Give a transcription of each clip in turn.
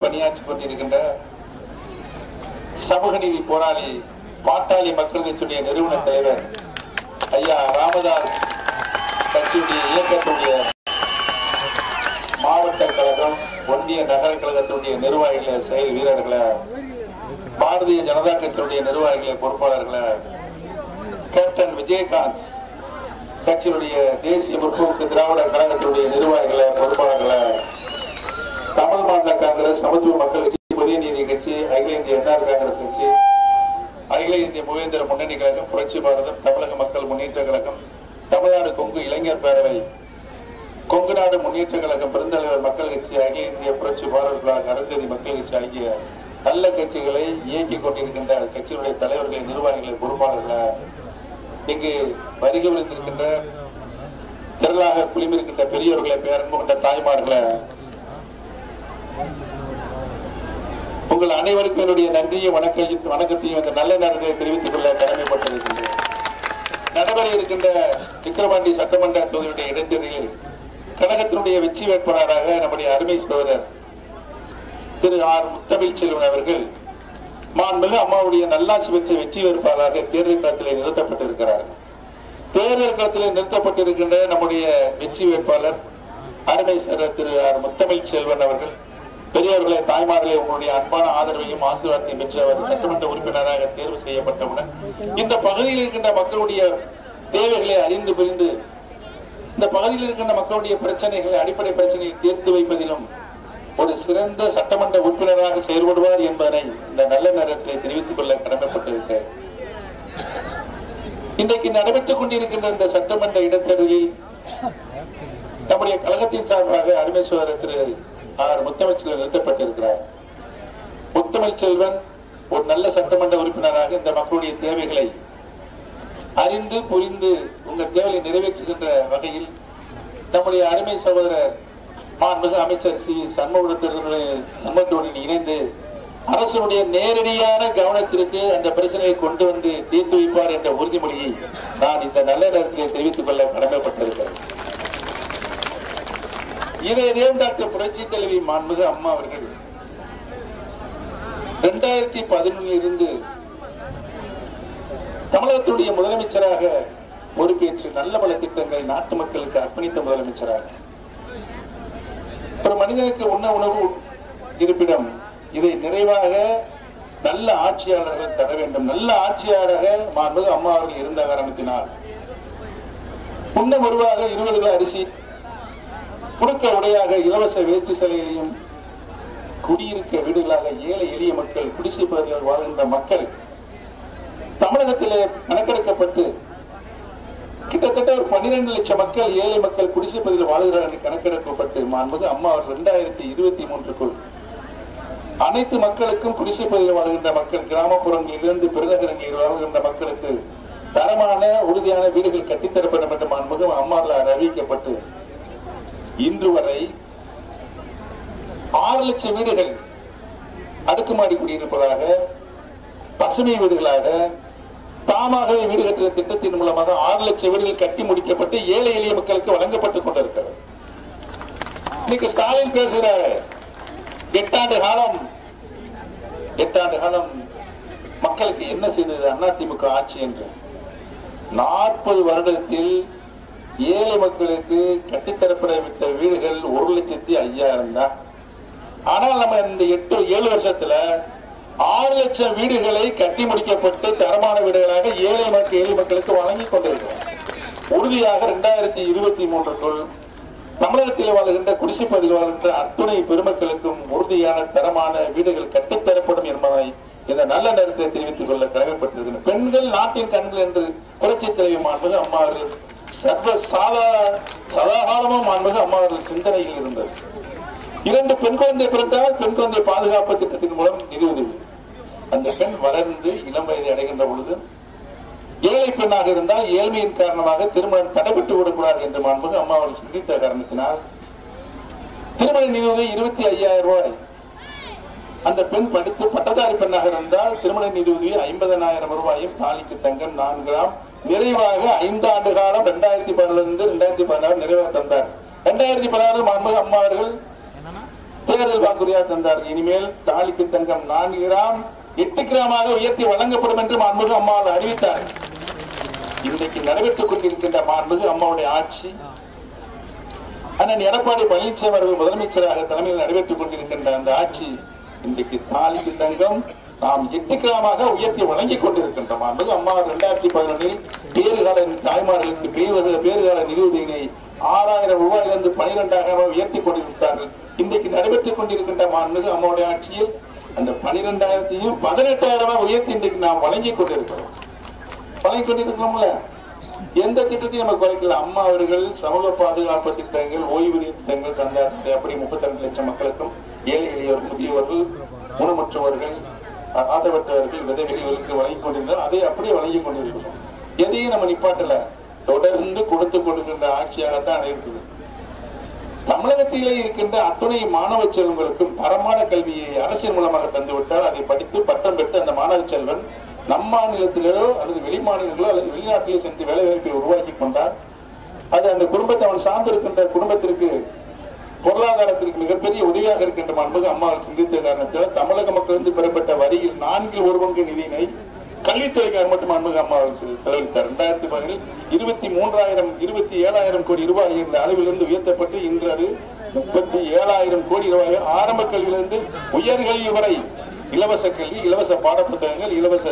பணியாற்றி கொண்டிருக்கின்ற சமூக நீதி போராளி பாட்டாளி மக்கள் கட்சியுடைய நிறுவன தலைவர் ஐயா ராமதாஸ் கட்சியுடைய இயக்கத்துடைய மாவட்ட கழகம் ஒன்றிய நகர கழகத்துடைய நிர்வாகிகளை செயல் வீரர்களை பாரதிய ஜனதா கட்சியுடைய நிர்வாகிகளை பொறுப்பாளர்களை கேப்டன் விஜயகாந்த் கட்சியினுடைய தேசிய முற்போக்கு திராவிட கழகத்தினுடைய நிர்வாகிகளை பொறுப்பாளர்களை தமிழ் மாநில காங்கிரஸ் சமத்துவ மக்கள் கட்சி புதிய நீதி கட்சி அகில இந்திய என்ஆர் காங்கிரஸ் கட்சி அகில இந்திய மூவேந்தர முன்னணி கழகம் புரட்சி பாரதம் தமிழக மக்கள் முன்னேற்ற கழகம் தமிழ்நாடு கொங்கு இளைஞர் பேரவை கொங்கு நாடு முன்னேற்ற கழகம் பெருந்தலைவர் மக்கள் கட்சி அகில இந்திய புரட்சி பாரத பிளாக் அருந்ததி மக்கள் கட்சி ஆகிய நல்ல கட்சிகளை இயக்கிக் கொண்டிருக்கின்ற கட்சியினுடைய தலைவர்களை நிர்வாகிகளை பொறுப்பாளர்களை இங்கு வருகை விருந்திருக்கின்ற திரளாக குளிமிருக்கின்ற பெரியவர்களை பேரன்பு கொண்ட தாய்மார்களை உங்கள் அனைவருக்கும் என்னுடைய நன்றியும் வணக்கத்தையும் வணக்கத்தையும் இந்த நல்ல நேரத்தை தெரிவித்துக் கொள்ள கடமைப்பட்டிருக்கின்றேன் நடைபெற இருக்கின்ற விக்கிரவாண்டி சட்டமன்ற தொகுதியுடைய இடைத்தேர்தலில் கழகத்தினுடைய வெற்றி வேட்பாளராக நம்முடைய அருமை சகோதரர் திரு ஆர் முத்தமிழ் செல்வன் அவர்கள் மாண்புமிகு அம்மாவுடைய நல்லாட்சி பெற்ற வெற்றி வேட்பாளராக தேர்தல் களத்திலே நிறுத்தப்பட்டிருக்கிறார் தேர்தல் களத்திலே நிறுத்தப்பட்டிருக்கின்ற நம்முடைய வெற்றி வேட்பாளர் அருமை சகோதரர் திரு ஆர் முத்தமிழ் செல்வன் அவர்கள் பெரியவர்களே தாய்மார்களே உங்களுடைய அன்பான ஆதரவையும் ஆசீர்வாதத்தையும் பெற்று அவர் சட்டமன்ற உறுப்பினராக தேர்வு செய்யப்பட்டவுடன் இந்த பகுதியில் இருக்கின்ற மக்களுடைய தேவைகளை அறிந்து புரிந்து இந்த பகுதியில் இருக்கின்ற மக்களுடைய பிரச்சனைகளை அடிப்படை பிரச்சனைகளை தீர்த்து வைப்பதிலும் ஒரு சிறந்த சட்டமன்ற உறுப்பினராக செயல்படுவார் என்பதனை இந்த நல்ல நேரத்தில் தெரிவித்துக் கொள்ள கடமைப்பட்டிருக்கிறேன் இன்றைக்கு நடைபெற்றுக் கொண்டிருக்கின்ற இந்த சட்டமன்ற இடைத்தேர்தலில் நம்முடைய கழகத்தின் சார்பாக அருமை சோதரர் திரு ஆர் முத்தமிழ்ச்செல்வன் நிறுத்தப்பட்டிருக்கிறார் முத்தமிழ் செல்வன் ஒரு நல்ல சட்டமன்ற உறுப்பினராக இந்த மக்களுடைய தேவைகளை அறிந்து புரிந்து உங்கள் தேவையை நிறைவேற்றுகின்ற வகையில் நம்முடைய அருமை சகோதரர் மாண்புமிகு அமைச்சர் சி சண்முகத்துடன் சண்முகத்துடன் இணைந்து அரசுடைய நேரடியான கவனத்திற்கு அந்த பிரச்சனையை கொண்டு வந்து தீர்த்து வைப்பார் என்ற உறுதிமொழியை நான் இந்த நல்ல நேரத்தில் தெரிவித்துக் கொள்ள கடமைப்பட்டிருக்கிறேன் இதை இதயம் டாக்டர் புரட்சி தலைவி மாண்புமிகு அம்மா அவர்கள் இரண்டாயிரத்தி பதினொன்னில் இருந்து தமிழகத்துடைய முதலமைச்சராக பொறுப்பேற்று நல்ல பல திட்டங்களை நாட்டு மக்களுக்கு அர்ப்பணித்த முதலமைச்சராக ஒரு மனிதனுக்கு உண்ண உணவு இருப்பிடம் இதை நிறைவாக நல்ல ஆட்சியாளர்கள் தர வேண்டும் நல்ல ஆட்சியாளராக மாண்புமிகு அம்மா அவர்கள் இருந்த காரணத்தினால் உண்ண உருவாக இருபது கிலோ அரிசி குடுக்க உடையாக இலவச வேஷ்டி சிலையையும் குடியிருக்க வீடுகளாக ஏழை எளிய மக்கள் குடிசை பகுதியில் வாழ்கின்ற மக்கள் தமிழகத்திலே கணக்கெடுக்கப்பட்டு கிட்டத்தட்ட ஒரு பன்னிரண்டு லட்சம் மக்கள் ஏழை மக்கள் குடிசை பகுதியில் வாழ்கிறார்கள் என்று கணக்கெடுக்கப்பட்டு மாண்புமிகு அம்மா அவர்கள் இரண்டாயிரத்தி இருபத்தி மூன்றுக்குள் அனைத்து மக்களுக்கும் குடிசை பகுதியில் வாழ்கின்ற மக்கள் கிராமப்புறங்களிலிருந்து பெருநகரங்களில் வாழ்கின்ற மக்களுக்கு தரமான உறுதியான வீடுகள் கட்டித்தரப்படும் என்று மாண்புமிகு அம்மாவால் அறிவிக்கப்பட்டு இன்று வரை ஆறு லட்சம் வீடுகள் அடுக்குமாடி குடியிருப்பதாக பசுமை வீடுகளாக தாமாகவே வீடு கட்டுகிற திட்டத்தின் மூலமாக ஆறு லட்சம் வீடுகள் கட்டி முடிக்கப்பட்டு ஏழை எளிய மக்களுக்கு வழங்கப்பட்டுக் கொண்டிருக்கிறது இன்னைக்கு ஸ்டாலின் பேசுகிறாரு எட்டாண்டு காலம் எட்டாண்டு காலம் மக்களுக்கு என்ன செய்தது அதிமுக ஆட்சி என்று நாற்பது வருடத்தில் ஏழை மக்களுக்கு கட்டித்தரப்பட விட்ட வீடுகள் ஒரு லட்சத்தி ஐயாயிரம் தான் ஆனால் நம்ம இந்த எட்டு ஏழு வருஷத்துல ஆறு லட்சம் வீடுகளை கட்டி முடிக்கப்பட்டு தரமான வீடுகளாக ஏழை மக்கள் ஏழை மக்களுக்கு வழங்கி கொண்டிருக்கிறோம் உறுதியாக இரண்டாயிரத்தி இருபத்தி மூன்றுக்குள் தமிழகத்தில் வாழ்கின்ற குடிசை பகுதியில் வாழ்கின்ற அத்துணை பெருமக்களுக்கும் உறுதியான தரமான வீடுகள் கட்டித்தரப்படும் என்பதை இந்த நல்ல நேரத்தை தெரிவித்துக் கொள்ள கடமைப்பட்டிருக்கிறேன் பெண்கள் நாட்டின் கண்கள் என்று புரட்சி தலைவி மாண்புமிகு அம்மா அவர்கள் சர்வ சாதாரண சதாகாலமும் மாண்புமிகு அம்மா அவர்கள் சிந்தனையில் இருந்தது இரண்டு பெண் குழந்தை பிறந்தால் பெண் குழந்தை பாதுகாப்பு திட்டத்தின் மூலம் நிதி உதவி அந்த பெண் வளர்ந்து இளம் வயதை அடைகின்ற பொழுது ஏழை பெண்ணாக இருந்தால் ஏழ்மையின் காரணமாக திருமணம் தடைபட்டு விடக்கூடாது என்று மாண்புமிகு அம்மா அவர்கள் சிந்தித்த காரணத்தினால் திருமண நிதி உதவி இருபத்தி ஐயாயிரம் ரூபாய் அந்த பெண் படித்து பட்டதாரி பெண்ணாக இருந்தால் திருமண நிதி உதவி ஐம்பதனாயிரம் ரூபாயும் தாலிக்கு தங்கம் நான்கு கிராம் நிறைவாக ஐந்து ஆண்டு காலம் இரண்டாயிரத்தி பதினொன்று இரண்டாயிரத்தி பதினாறு நிறைவாக தந்தார் இரண்டாயிரத்தி பதினாறு மாண்புமிகு அம்மா அவர்கள் தேர்தல் வாக்குறுதியாக தந்தார்கள் இனிமேல் தாலிக்கு தங்கம் நான்கு கிராம் எட்டு கிராமாக உயர்த்தி வழங்கப்படும் என்று மாண்புமிகு அம்மா அறிவித்தார் இன்றைக்கு நடைபெற்றுக் கொண்டிருக்கின்ற மாண்புமிகு அம்மாவுடைய ஆட்சி அண்ணன் எடப்பாடி பழனிசாமி அவர்கள் முதலமைச்சராக தலைமையில் நடைபெற்றுக் கொண்டிருக்கின்ற அந்த ஆட்சி இன்றைக்கு தாலிக்கு தங்கம் நாம் எட்டு கிராமாக உயர்த்தி வழங்கிக் கொண்டிருக்கின்றோம் மாண்புமிகு அம்மா இரண்டாயிரத்தி பதினொன்றில் பேறுகால தாய்மார்களுக்கு பேரு பேறுகால நிதியுதவியினை ஆறாயிரம் ரூபாயிலிருந்து பனிரெண்டாயிரம் உயர்த்தி கொண்டிருந்தார்கள் இன்றைக்கு நடைபெற்றுக் கொண்டிருக்கின்ற மாண்புமிகு அம்மாவுடைய ஆட்சியில் அந்த பனிரெண்டாயிரத்தையும் பதினெட்டாயிரம் உயர்த்தி இன்றைக்கு நாம் வழங்கிக் கொண்டிருக்கிறோம் வழங்கிக் கொண்டிருக்கிறோம்ல எந்த திட்டத்தையும் நம்ம குறைக்கல அம்மா அவர்கள் சமூக பாதுகாப்பு திட்டங்கள் ஓய்வூதிய திட்டங்கள் தந்தார் அப்படி முப்பத்தி ரெண்டு லட்சம் மக்களுக்கும் ஏழை எளியோர் முதியோர்கள் ஊனமுற்றவர்கள் ஆ- ஆதரவற்றவர்கள் விதவைகளுக்கு வழங்கிக் கொண்டிருந்தார் அதை அப்படியே வழங்கிக் கொண்டிருக்கிறோம் எதையும் நம்ம நிப்பாட்டல தொடர்ந்து கொடுத்து கொடுக்கின்ற ஆட்சியாகத்தான் இருக்குது தமிழகத்திலே இருக்கின்ற அத்துணை மாணவ செல்வங்களுக்கும் தரமான கல்வியை அரசின் மூலமாக தந்துவிட்டால் அதை படித்து பட்டம் பெற்று அந்த மாணவ செல்வன் நம் மாநிலத்திலோ அல்லது வெளி மாநிலங்களோ அல்லது வெளிநாட்டிலோ சென்று வேலை வாய்ப்பை உருவாக்கி கொண்டால் அது அந்த குடும்பத்தை அவன் சார்ந்திருக்கின்ற குடும்பத்திற்கு பொருளாதாரத்திற்கு மிகப்பெரிய உதவியாக இருக்கின்ற மாண்புக்கு அம்மாவில் சிந்தித்த காரணத்தில் தமிழக மக்களிருந்து பெறப்பட்ட வரியில் நான்கில் ஒரு பங்கு நிதியினை கல்வித்துறைக்கார் மட்டும் அன்புக அம்மாவில் செலவழித்தார் இரண்டாயிரத்தி பதினில் இருபத்தி மூன்றாயிரம் இருபத்தி ஏழாயிரம் கோடி ரூபாய் என்ற அளவிலிருந்து உயர்த்தப்பட்டு இன்று அது முப்பத்தி ஏழாயிரம் கோடி ரூபாய் ஆரம்ப கல்வியிலிருந்து உயர்கல்வி வரை இலவச கல்வி இலவச பாடப்புத்தகங்கள் இலவச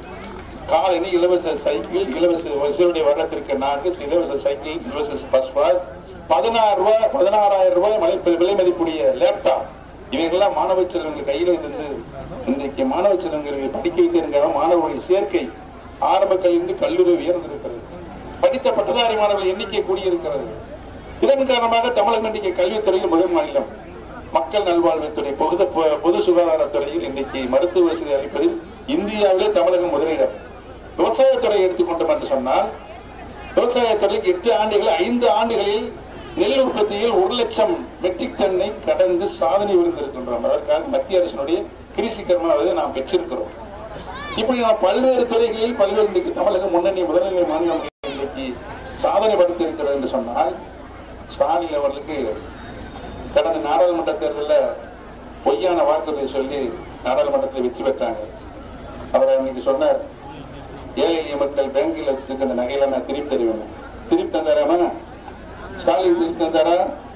காலனி இலவச சைக்கிள் இலவச வசூலுடைய வருடத்திற்கு நான்கு இலவச சைக்கிள் இலவச பஸ் பாஸ் பதினாறு ரூபாய் பதினாறாயிரம் ரூபாய் மலை விலை மதிப்புடைய லேப்டாப் இவைகள்லாம் மாணவ செல்வங்கள் கையில இருந்து இன்றைக்கு மாணவ செல்வங்களை படிக்க வைத்திருக்கிற மாணவர்களுடைய சேர்க்கை ஆரம்ப கல்வியிலிருந்து கல்லூரி உயர்ந்திருக்கிறது படித்த பட்டதாரி மாணவர்கள் எண்ணிக்கை கூடியிருக்கிறது இதன் காரணமாக தமிழகம் இன்றைக்கு கல்வித்துறையில் முதல் மாநிலம் மக்கள் நல்வாழ்வுத்துறை பொது பொது சுகாதாரத்துறையில் இன்றைக்கு மருத்துவ வசதி அளிப்பதில் இந்தியாவிலே தமிழகம் முதலிடம் விவசாயத்துறை எடுத்துக்கொண்டோம் என்று சொன்னால் விவசாயத்துறைக்கு எட்டு ஆண்டுகள் ஐந்து ஆண்டுகளில் நெல் உற்பத்தியில் ஒரு லட்சம் மெட்ரிக் டன்னை கடந்து சாதனை புரிந்திருக்கின்றோம் அதற்காக மத்திய அரசினுடைய கிருஷிகர்மா விருதை நாம் பெற்றிருக்கிறோம் இப்படி நாம் பல்வேறு துறைகளில் பல்வேறு இன்றைக்கு தமிழகம் முன்னணி முதல்நிலை மாநிலம் இன்றைக்கு சாதனை படுத்திருக்கிறது என்று சொன்னால் ஸ்டாலின் அவர்களுக்கு கடந்த நாடாளுமன்ற தேர்தலில் பொய்யான வாக்குறுதி சொல்லி நாடாளுமன்றத்தில் வெற்றி பெற்றாங்க அவர் அன்னைக்கு சொன்னார் ஏழை எளிய மக்கள் பேங்கில் வச்சிருக்க அந்த நகையில நான் திருப்பி தருவேன் திருப்பி தந்தாராமா ஸ்டாலின் திருப்பி தந்தாரா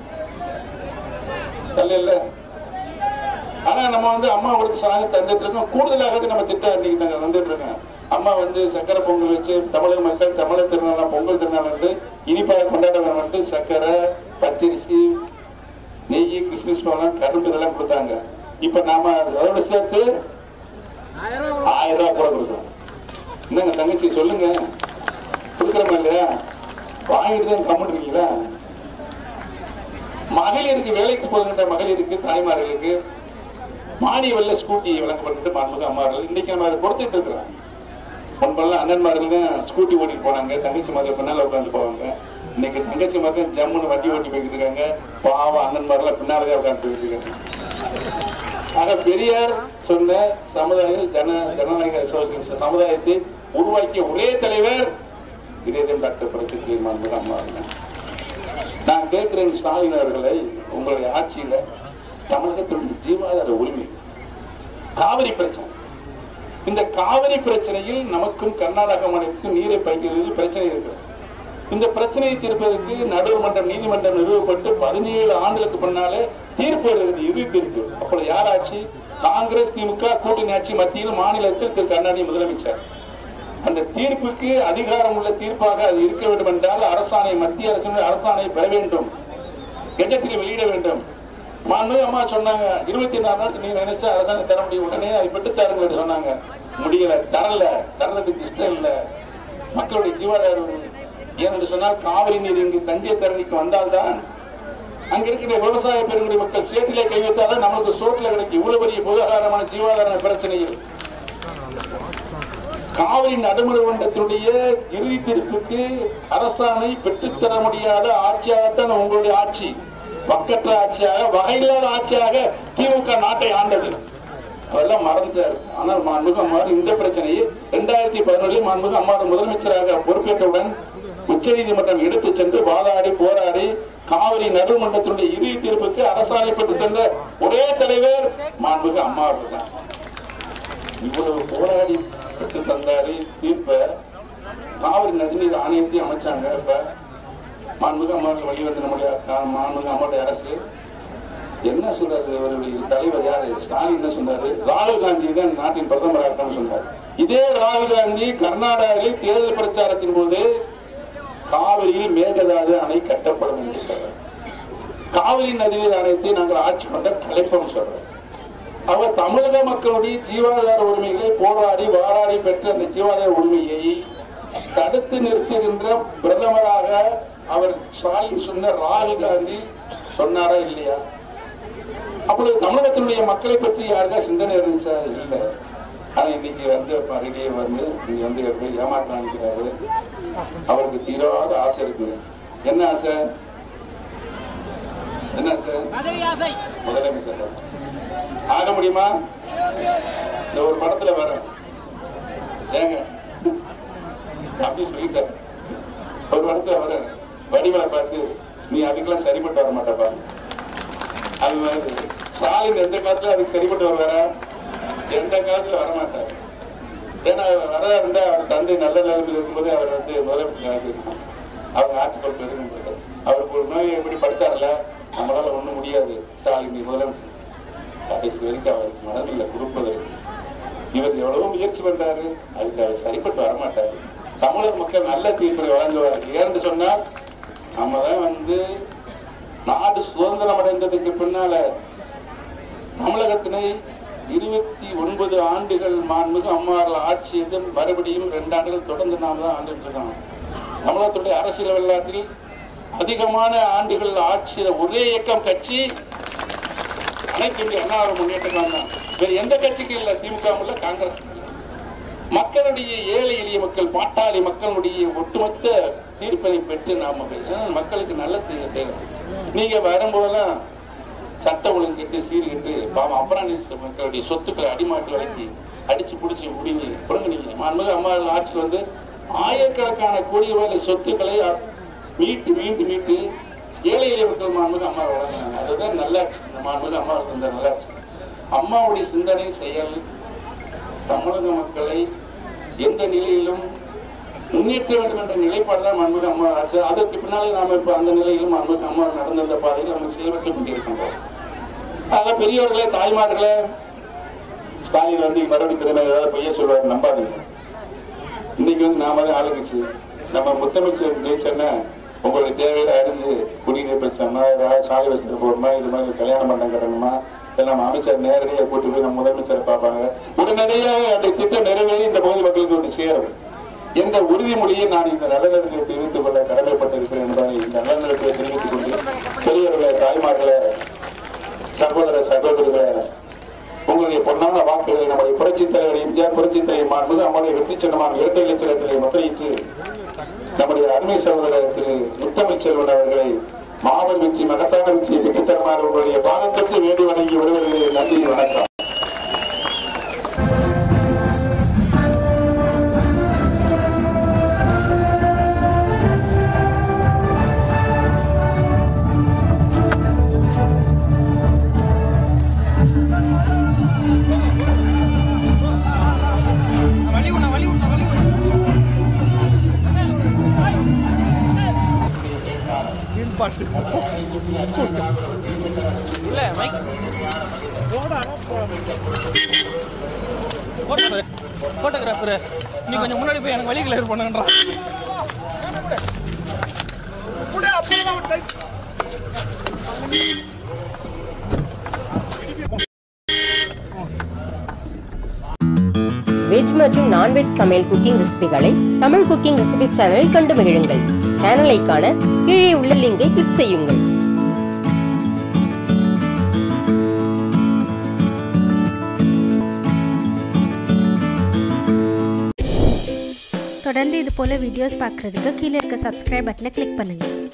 தரல இல்ல ஆனா நம்ம வந்து அம்மா கொடுத்து சாணி தந்துட்டு இருக்கோம் கூடுதலாக நம்ம திட்டம் இன்னைக்கு நாங்க வந்துட்டு இருக்கோம் அம்மா வந்து சக்கரை பொங்கல் வச்சு தமிழக மக்கள் தமிழர் திருநாள் பொங்கல் திருநாள் வந்து இனிப்பாக கொண்டாட வேணும்ட்டு சக்கரை பச்சரிசி நெய் கிறிஸ்மஸ் பழம் கரும்பு இதெல்லாம் கொடுத்தாங்க இப்ப நாம அதோட சேர்த்து ஆயிரம் ரூபாய் கூட கொடுக்குறோம் என்னங்க தங்கச்சி சொல்லுங்க கொடுக்குறோமா இல்லையா வாங்கிட்டு தான் கம்மிட்டு இருக்கீங்களா மகளிருக்கு வேலைக்கு போகின்ற மகளிருக்கு தாய்மார்களுக்கு மானிய வெள்ள ஸ்கூட்டி வழங்கப்பட்டு மாண்புமிகு அம்மார்கள் இன்னைக்கு நம்ம அதை கொடுத்துட்டு இருக்கிறோம் முன்பெல்லாம் அண்ணன்மார்கள் தான் ஸ்கூட்டி ஓட்டிட்டு போனாங்க தங்கச்சி மாதிரி பின்னால உட்காந்து போவாங்க இன்னைக்கு தங்கச்சி மாதிரி ஜம்முன்னு வண்டி ஓட்டி போய்கிட்டு இருக்காங்க பாவம் அண்ணன்மார்கள் பின்னாலதான் உட்காந்து போயிட்டு இருக்காங்க ஆக பெரியார் சொன்ன சமுதாய ஜன ஜனநாயக சோசியலிச சமுதாயத்தை உருவாக்கிய ஒரே தலைவர் இதயம் டாக்டர் புரட்சி மாண்புமிகு அம்மா அவர்கள். நான் கேட்கிறேன் ஸ்டாலின் அவர்களை உங்களுடைய ஆட்சியில தமிழகத்தினுடைய ஜீவாதார உரிமை காவிரி பிரச்சனை இந்த காவிரி பிரச்சனையில் நமக்கும் கர்நாடக மாநிலத்துக்கும் நீரை பகிர்வதில் பிரச்சனை இருக்கிறது இந்த பிரச்சனையை தீர்ப்பதற்கு நடுவர்மன்றம் நீதிமன்றம் நிறுவப்பட்டு பதினேழு ஆண்டுகளுக்கு பின்னாலே தீர்ப்பு எழுதுது இறுதி தீர்ப்பு அப்பொழுது யார் ஆட்சி காங்கிரஸ் திமுக கூட்டணி ஆட்சி மத்தியில் மாநிலத்தில் திரு கருணாநிதி முதலமைச்சர் அந்த தீர்ப்புக்கு அதிகாரம் உள்ள தீர்ப்பாக அது இருக்க வேண்டும் என்றால் அரசாணை மத்திய அரசினுடைய அரசாணை பெற வேண்டும் கெஜெட்டில் வெளியிட வேண்டும் மாண்பு அம்மா சொன்னாங்க இருபத்தி நாலு நாள் நீங்க நினைச்சா அரசாணை தர முடியும் உடனே அதை பெற்று தாருங்கள் என்று சொன்னாங்க முடியல தரல தர்றதுக்கு இஷ்டம் இல்ல மக்களுடைய ஜீவாதாரம் ஏனென்று சொன்னால் காவிரி நீர் இங்கு தஞ்சை தரணிக்கு வந்தால்தான் அங்க இருக்கிற விவசாய பெருங்குடி மக்கள் சேற்றிலே கை வைத்தால்தான் நம்மளுக்கு சோற்றுல கிடைக்கும் இவ்வளவு பெரிய பொதுகாரமான ஜீவாதார பிரச்சனையில் காவிரி நடுமுறை மன்றத்தினுடைய இறுதி தீர்ப்புக்கு அரசாணை பெற்றுத்தர முடியாத ஆட்சியாகத்தான் உங்களுடைய ஆட்சி மக்கற்ற ஆட்சியாக வகையில்லாத ஆட்சியாக திமுக நாட்டை ஆண்டது அதெல்லாம் மறந்தார் ஆனால் மாண்புக அம்மார் இந்த பிரச்சனையை இரண்டாயிரத்தி பதினொன்றில் மாண்புக அம்மார் முதலமைச்சராக பொறுப்பேற்றவுடன் உச்ச நீதிமன்றம் எடுத்து சென்று வாதாடி போராடி காவிரி நடுமன்றத்தினுடைய இறுதி தீர்ப்புக்கு அரசாணை பெற்று தந்த ஒரே தலைவர் மாண்புக்கு அம்மா அவர்கள் தான் இவ்வளவு போராடி பெற்று தந்தாரு தீர்ப்ப காவிரி நதிநீர் ஆணையத்தை அமைச்சாங்க இப்ப மாண்புக்கு அம்மாவுக்கு வழிவந்து நம்முடைய கா- மாண்புக்கு அம்மாவுடைய அரசு என்ன சொல்றாரு இவருடைய தலைவர் யாரு ஸ்டாலின் என்ன சொன்னாரு ராகுல் காந்தி தான் நாட்டின் பிரதமர் ஆகணும்னு சொன்னார் இதே ராகுல் காந்தி கர்நாடகாவில் தேர்தல் பிரச்சாரத்தின் போது காவிரியில் மேகதாது அணை கட்டப்படும் என்று சொல்றார் காவிரி நதிநீர் ஆணையத்தை நாங்கள் ஆட்சி கொண்ட கலைப்போம் சொல்றோம் அவர் தமிழக மக்களுடைய ஜீவாதார உரிமைகளை போராடி வாராடி பெற்ற அந்த ஜீவாதார உரிமையை தடுத்து நிறுத்துகின்ற பிரதமராக அவர் ஸ்டாலின் சொன்ன ராகுல் காந்தி சொன்னாரா இல்லையா அப்பொழுது தமிழகத்தினுடைய மக்களை பற்றி யாருக்கா சிந்தனை இருந்துச்சா இல்லை ஆனா இன்னைக்கு வந்து மறுபடியே வந்து இங்க வந்து எப்படி ஏமாற்ற நினைக்கிறாரு அவருக்கு தீராத ஆசை இருக்கு என்ன ஆசை என்ன ஆசை முதலமைச்சர் ஆக முடியுமா இந்த ஒரு படத்துல வர ஏங்க அப்படி சொல்லிட்டார் ஒரு படத்துல வர வடிவலை பார்த்து நீ அதுக்கெல்லாம் சரிப்பட்டு வர மாட்டப்பா அது மாதிரி ஸ்டாலின் எந்த காலத்துல அதுக்கு சரிப்பட்டு வருவாரா எந்த காலத்துல வர மாட்டார் ஏன்னா வர இருந்தா அவர் தந்தை நல்ல நிலைமையில் இருக்கும்போது அவர் வந்து முதலமைச்சர் ஆகியிருக்கணும் அவங்க ஆட்சி பொறுப்பு இருக்கும்போது அவருக்கு ஒரு நோய் எப்படி படுத்தார்ல நம்மளால ஒண்ணும் முடியாது ஸ்டாலின் நீ முதலமைச்சர் கடைசி வரைக்கும் அவருக்கு மனதில் கொடுப்பதற்கு இவர் எவ்வளவோ முயற்சி பண்றாரு அதுக்கு அவர் சரிப்பட்டு வரமாட்டாரு தமிழக மக்கள் நல்ல தீர்ப்பை வழங்குவார் ஏன்னு சொன்னால் நம்ம தான் வந்து நாடு சுதந்திரம் அடைந்ததுக்கு பின்னால தமிழகத்தினை இருபத்தி ஒன்பது ஆண்டுகள் மாண்புமிகு அம்மார்கள் ஆட்சி செய்து மறுபடியும் ரெண்டு ஆண்டுகள் தொடர்ந்து நாம் தான் ஆண்டுட்டு இருக்கோம் தமிழகத்துடைய அரசியல் வரலாற்றில் அதிகமான ஆண்டுகள் ஆட்சி செய்த ஒரே இயக்கம் கட்சி அனைத்து இந்திய அண்ணா முன்னேற்றம் தான் வேற எந்த கட்சிக்கும் இல்ல திமுக இல்ல காங்கிரஸ் இல்ல. மக்களுடைய ஏழை எளிய மக்கள் பாட்டாளி மக்களுடைய ஒட்டுமொத்த தீர்ப்பினை பெற்று நாம ஏன்னா மக்களுக்கு நல்ல செய்ய தேவை நீங்க வரும்போதெல்லாம் சட்ட ஒழுங்கு கட்டு சீர்கட்டு பாவம் அபராணிஸ்ட் மக்களுடைய சொத்துக்களை அடிமாட்டில் வழங்கி அடிச்சு பிடிச்சி முடிவு புறங்குனீங்க மாண்புமிகு அம்மா ஆட்சிக்கு வந்து ஆயிரக்கணக்கான கோடி ரூபாய் சொத்துக்களை அ- மீட்டு மீட்டு மீட்டு ஏழை எளிய மக்கள் மாண்புமிகு அம்மா வழங்கினாங்க அதுதான் நல்லாட்சி இந்த மாண்புமிகு அம்மா இருந்த நல்லாட்சி அம்மாவுடைய சிந்தனை செயல் தமிழக மக்களை எந்த நிலையிலும் முன்னேற்ற வேண்டும் என்ற நிலைப்பாடு தான் மன்முக அம்மா ஆச்சு அதற்கு பின்னாலே நாம இப்ப அந்த நிலையிலும் மன்முக அம்மா நடந்த அந்த பாதையில் நம்ம செயல்பட்டுக் கொண்டிருக்கின்றோம் ஆக பெரியவர்களே தாய்மார்களே ஸ்டாலின் வந்து மறுபடியும் திறமை ஏதாவது பொய்ய சொல்வார் நம்பாதீங்க இன்னைக்கு வந்து நாம தான் ஆளுங்கச்சு நம்ம முத்தமிழ்ச்சர் ஜெயிச்சோன்னா உங்களுடைய தேவையில அறிஞ்சு குடிநீர் பிரச்சனை ஏதாவது சாலை வசதி போடணுமா இது மாதிரி கல்யாண மண்டம் கட்டணுமா இல்லை நம்ம அமைச்சர் நேரடியாக கூட்டி போய் நம்ம முதலமைச்சரை பார்ப்பாங்க உடனடியாக அந்த திட்டம் நிறைவேறி இந்த பகுதி மக்களுக்கு வந்து சேரும் என்ற உறுதிமொழியை நான் இந்த நல்லநிலத்தை தெரிவித்துக் கொள்ள கடமைப்பட்டிருக்கிறேன் என்பதை இந்த நல்லநிலத்தை தெரிவித்துக் கொண்டு பெரியவர்களை தாய்மார்களை சகோதர சகோதரிகளை உங்களுடைய பொன்னான வாக்குகளை நம்முடைய புரட்சித் தலைவர் எம்ஜிஆர் புரட்சித் தலைவர் மாண்புமிகு அம்மாவுடைய வெற்றி சின்னமான இரட்டை இலட்சணத்திலே முத்திரையிட்டு நம்முடைய அருமை சகோதரர் திரு முத்தமிழ் செல்வன் அவர்களை மாவல் வெற்றி மகத்தான வெற்றியை பெற்றுத்தருமாறு உங்களுடைய பாகத்திற்கு வேண்டி வணங்கி விடுவதிலே நன்றி வணக்கம் வழி விடணும் வழி விடணும் வழி விடணும் இல்ல மைக் போட்டோகிராஃபர் நீ கொஞ்சம் முன்னாடி போய் எனக்கு வழி கிளியர் பண்ணுங்கன்றான் வெஜ் மற்றும் நான்வெஜ் சமையல் குக்கிங் ரெசிபிகளை தமிழ் குக்கிங் ரெசிபி சேனலில் கண்டு மகிழுங்கள் சேனலை காண கீழே உள்ள லிங்கை கிளிக் செய்யுங்கள் தொடர்ந்து இது போல் வீடியோஸ் பார்க்குறதுக்கு கீழே இருக்க சப்ஸ்கிரைப் பட்டனை கிளிக் பண்ணுங்கள்